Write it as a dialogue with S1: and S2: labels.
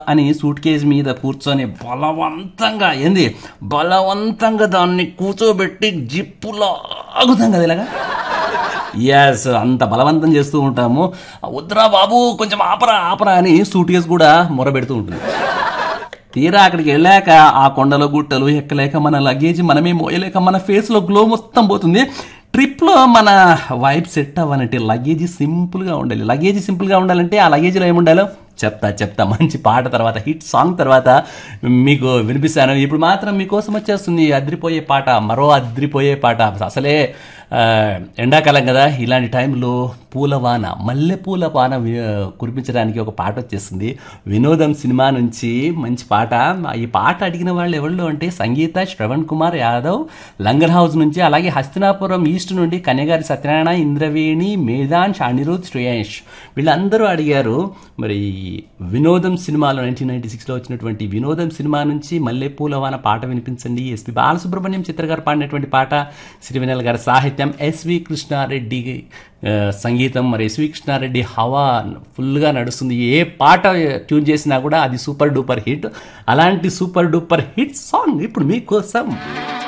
S1: అని suit case మీద కూర్చొని బలవంతంగా ఏంది బలవంతంగా దాన్ని కూర్చోబెట్టి జిప్పు లాగుతాం కదా ఇలాగా ఎస్ అంత బలవంతం చేస్తూ ఉంటాము వద్దురా బాబు కొంచెం ఆపరా ఆపరా అని సూట్ కేసు కూడా మొరబెడుతూ ఉంటుంది తీరా అక్కడికి వెళ్ళాక ఆ కొండల గుట్టలు ఎక్కలేక మన లగేజ్ మనమే మోయలేక మన ఫేస్లో గ్లో మొత్తం పోతుంది ట్రిప్లో మన వైబ్ సెట్ అవ్వాలంటే లగేజ్ సింపుల్గా ఉండాలి లగేజ్ సింపుల్గా ఉండాలంటే ఆ లగేజ్లో ఏముండాలో చెప్తా చెప్తా మంచి పాట తర్వాత హిట్ సాంగ్ తర్వాత మీకు వినిపిస్తాను ఇప్పుడు మాత్రం మీకోసం వచ్చేస్తుంది అద్రిపోయే పాట మరో అద్రిపోయే పాట అసలే ఆ, ఎండాకాలం కదా ఇలాంటి టైంలో పూలవాన మల్లె పూల వాన వి- కురిపించడానికి ఒక పాట వచ్చేస్తుంది వినోదం సినిమా నుంచి మంచి పాట ఈ పాట అడిగిన వాళ్ళు ఎవళ్ళు అంటే సంగీత శ్రవణ్ కుమార్ యాదవ్ లంగర్ హౌస్ నుంచి అలాగే హస్తినాపురం ఈస్ట్ నుండి కన్యగారి సత్యనారాయణ ఇంద్రవేణి మేధాన్ అనిరుద్ శ్రేయాంష్ వీళ్ళందరూ అడిగారు మరి వినోదం సినిమాలో నైన్టీన్ నైన్టీ సిక్స్లో వచ్చినటువంటి వినోదం సినిమా నుంచి మల్లెపూల వాన పాట వినిపించండి ఎస్పి బాలసుబ్రహ్మణ్యం చిత్ర గారు పాడినటువంటి పాట శ్రీవినల్ గారి సాహిత్యం ఎస్వి కృష్ణారెడ్డి ఆ, సంగీతం మరి ఎస్వి కృష్ణారెడ్డి హవా ఫుల్గా నడుస్తుంది ఏ పాట ట్యూన్ చేసినా కూడా అది సూపర్ డూపర్ హిట్ అలాంటి సూపర్ డూపర్ హిట్ సాంగ్ ఇప్పుడు మీకోసం